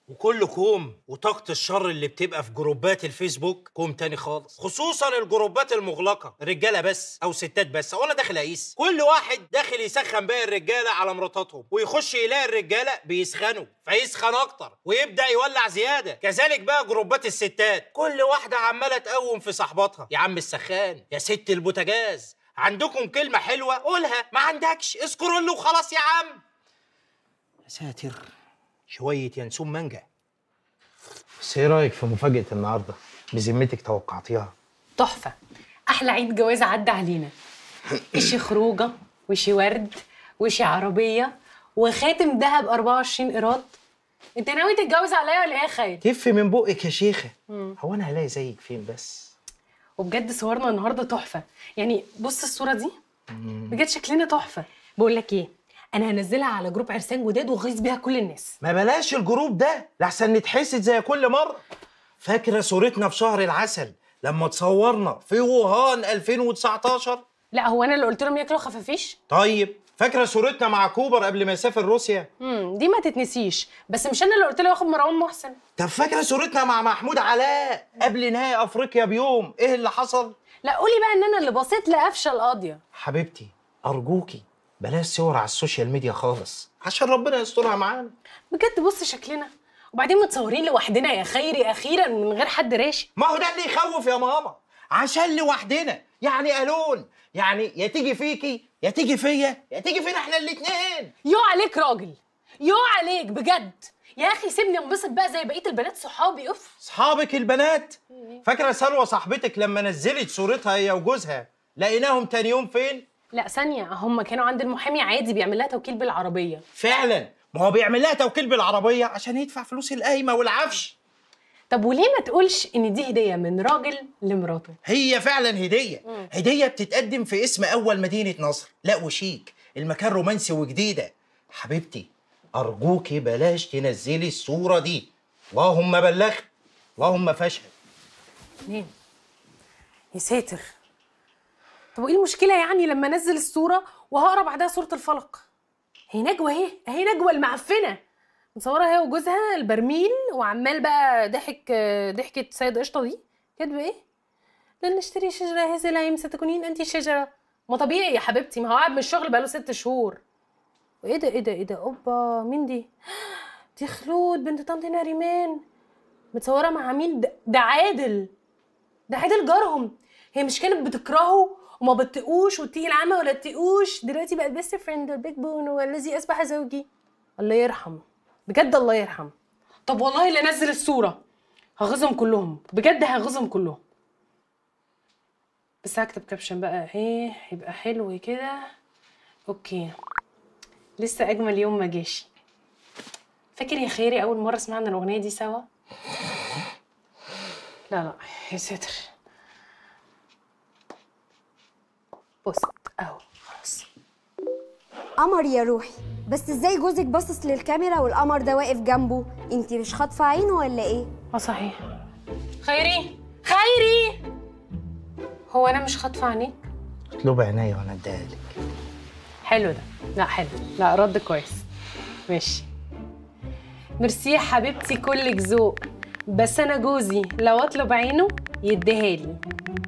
وكل كوم وطاقة الشر اللي بتبقى في جروبات الفيسبوك كوم تاني خالص خصوصا الجروبات المغلقة رجالة بس أو ستات بس وأنا داخل أقيس كل واحد داخل يسخن باقي الرجالة على مراتاتهم ويخش يلاقي الرجالة بيسخنوا فيسخن أكتر ويبدأ يولع زيادة كذلك بقى جروبات الستات كل واحدة عمالة تقوم في صاحباتها يا عم السخان يا ست البوتاجاز عندكم كلمة حلوة قولها ما عندكش اسكرول وخلاص يا عم يا ساتر شوية ينسون مانجا بس ايه رأيك في مفاجأة النهاردة؟ بذمتك توقعتيها؟ تحفة أحلى عيد جواز عدى علينا وشي خروجة وشي ورد وشي عربية وخاتم ذهب 24 قيراط انت ناوي تتجوز عليا ولا ايه يا خالد؟ تف من بقك يا شيخة هو أنا هلاقي زيك فين بس؟ وبجد صورنا النهارده تحفة يعني بص الصورة دي بجد شكلنا تحفة بقول لك ايه انا هنزلها على جروب عرسان جداد واغيظ بيها كل الناس ما بلاش الجروب ده لحسن نتحسد زي كل مرة فاكرة صورتنا في شهر العسل لما تصورنا في ووهان 2019 لا هو انا اللي قلت لهم ياكلوا خفافيش طيب فاكرة صورتنا مع كوبر قبل ما يسافر روسيا امم دي ما تتنسيش بس مش انا اللي قلت له ياخد مروان محسن طب فاكرة صورتنا مع محمود علاء قبل نهائي أفريقيا بيوم إيه اللي حصل؟ لا قولي بقى ان انا اللي بصيت لقفشه القاضيه حبيبتي أرجوكي بلاش صور على السوشيال ميديا خالص عشان ربنا يسترها معانا بجد بص شكلنا وبعدين متصورين لوحدنا يا خيري اخيرا من غير حد راشي ما هو ده اللي يخوف يا ماما عشان لوحدنا يعني الون يعني يا تيجي فيكي يا تيجي فيا يا تيجي فينا احنا الاتنين يو عليك راجل يو عليك بجد يا اخي سيبني انبسط بقى زي بقيه البنات صحابي اف صحابك البنات فاكره سلوى صاحبتك لما نزلت صورتها هي وجوزها لقيناهم تاني يوم فين لا ثانيه هم كانوا عند المحامي عادي بيعمل لها توكيل بالعربيه فعلا ما هو بيعمل لها توكيل بالعربيه عشان يدفع فلوس القايمه والعفش طب وليه ما تقولش ان دي هديه من راجل لمراته هي فعلا هديه هديه بتتقدم في اسم اول مدينه نصر لا وشيك المكان رومانسي وجديده حبيبتي ارجوكي بلاش تنزلي الصوره دي اللهم بلغت اللهم فشل مين يا ساتر طب وايه المشكله يعني لما انزل الصوره وهقرا بعدها صوره الفلق هي نجوى اهي اهي نجوى المعفنه مصوره هي وجوزها البرميل وعمال بقى ضحك ضحكه سيد قشطه دي كاتبه ايه لن نشتري شجره هذه العام ستكونين انت الشجره ما طبيعي يا حبيبتي ما هو قاعد من الشغل بقاله ست شهور وايه ده ايه ده ايه ده اوبا مين دي دي خلود بنت طنط ناريمان متصوره مع مين ده, ده عادل ده عادل جارهم هي مش كانت بتكرهه وما بتقوش وتيجي العامة ولا تقوش دلوقتي بقت بيست فريند والبيج بون والذي اصبح زوجي الله يرحم بجد الله يرحم طب والله اللي نزل الصورة هغيظهم كلهم بجد هغيظهم كلهم بس هكتب كابشن بقى ايه يبقى حلو كده اوكي لسه اجمل يوم ما جاش فاكر يا خيري اول مره سمعنا الاغنيه دي سوا لا لا يا ساتر بص اهو خلاص قمر يا روحي بس ازاي جوزك باصص للكاميرا والقمر ده واقف جنبه انت مش خاطفه عينه ولا ايه اه صحيح خيري خيري هو انا مش خاطفه عينيك اطلبي عينيا وانا اديها لك حلو ده لا حلو لا رد كويس ماشي ميرسي يا حبيبتي كلك ذوق بس انا جوزي لو اطلب عينه يديها لي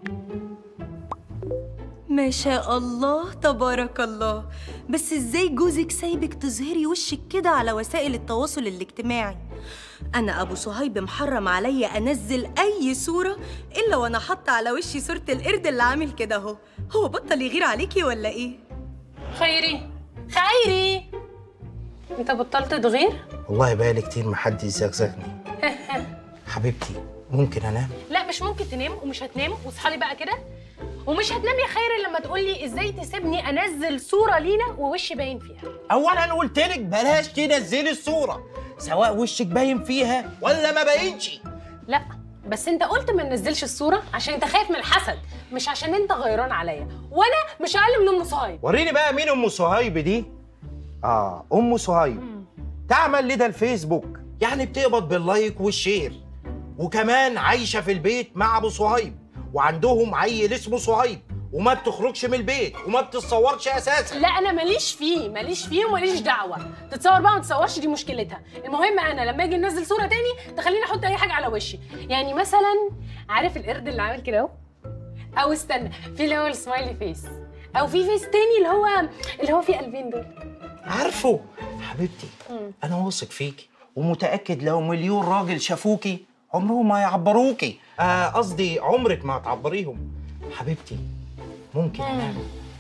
ما شاء الله تبارك الله بس ازاي جوزك سايبك تظهري وشك كده على وسائل التواصل الاجتماعي انا ابو صهيب محرم عليا انزل اي صوره الا وانا حاطه على وشي صوره القرد اللي عامل كده اهو هو بطل يغير عليكي ولا ايه خيري خيري انت بطلت تغير والله بقالي كتير محد يزغزغني حبيبتي ممكن انام لا مش ممكن تنام ومش هتنام واصحى لي بقى كده ومش هتنام يا خيري لما تقول لي ازاي تسيبني انزل صوره لينا ووشي باين فيها اولا قلت لك بلاش تنزلي الصوره سواء وشك باين فيها ولا ما باينش لا بس انت قلت ما ننزلش الصوره عشان انت خايف من الحسد مش عشان انت غيران عليا وانا مش اقل من ام صهيب وريني بقى مين ام صهيب دي اه ام صهيب تعمل لدى الفيسبوك يعني بتقبض باللايك والشير وكمان عايشه في البيت مع ابو صهيب وعندهم عيل اسمه صهيب وما بتخرجش من البيت وما بتتصورش اساسا لا انا ماليش فيه ماليش فيه وماليش دعوه تتصور بقى ما تتصورش دي مشكلتها المهم انا لما اجي انزل صوره تاني تخليني احط اي حاجه على وشي يعني مثلا عارف القرد اللي عامل كده اهو او استنى في اللي هو السمايلي فيس او في فيس تاني اللي هو اللي هو فيه قلبين دول عارفه حبيبتي انا واثق فيكي ومتاكد لو مليون راجل شافوكي عمرهم ما يعبروكي آه، قصدي عمرك ما هتعبريهم حبيبتي ممكن انام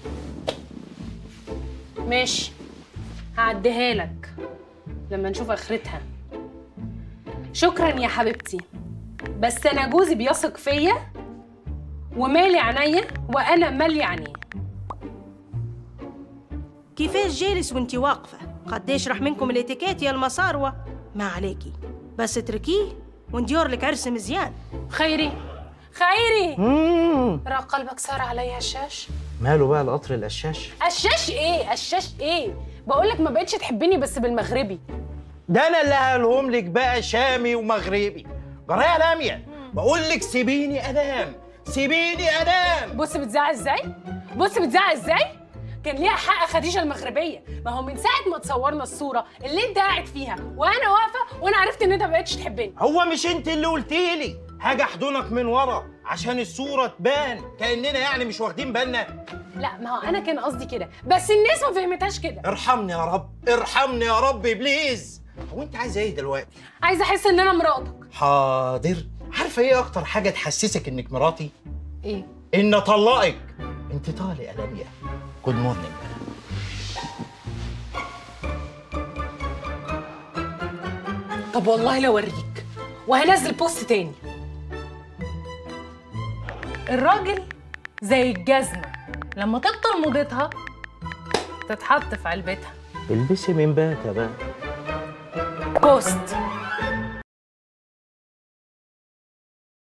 ماشي هعديها لك لما نشوف اخرتها شكرا يا حبيبتي بس انا جوزي بيثق فيا ومالي عينيا وانا مالي عينيه كيفاش جالس وانتي واقفة؟ قد يشرح منكم الاتيكيت يا المصاروة؟ ما عليكي بس اتركيه وندير لك عرس مزيان خيري خيري مم. راه قلبك صار عليا هشاش ماله بقى القطر القشاش هشاش ايه هشاش ايه بقول لك ما بقتش تحبني بس بالمغربي ده انا اللي هقولهم لك بقى شامي ومغربي جرايه لامية بقول لك سيبيني انام سيبيني انام بص بتزعق ازاي بص بتزعق ازاي كان ليها حق خديجه المغربيه ما هو من ساعه ما تصورنا الصوره اللي انت قاعد فيها وانا واقفه وانا عرفت ان انت ما بقتش تحبني هو مش انت اللي قلتي لي حاجه احضنك من ورا عشان الصوره تبان كاننا يعني مش واخدين بالنا لا ما هو انا كان قصدي كده بس الناس ما فهمتهاش كده ارحمني يا رب ارحمني يا رب بليز هو انت عايزه ايه دلوقتي عايزه احس ان انا مراتك حاضر عارفه ايه اكتر حاجه تحسسك انك مراتي ايه ان اطلقك انت طالق يا لميا جود مورنينج طب والله لو اوريك وهنزل بوست تاني الراجل زي الجزمه لما تبطل موضتها تتحط في علبتها البسي من باتا بقى بوست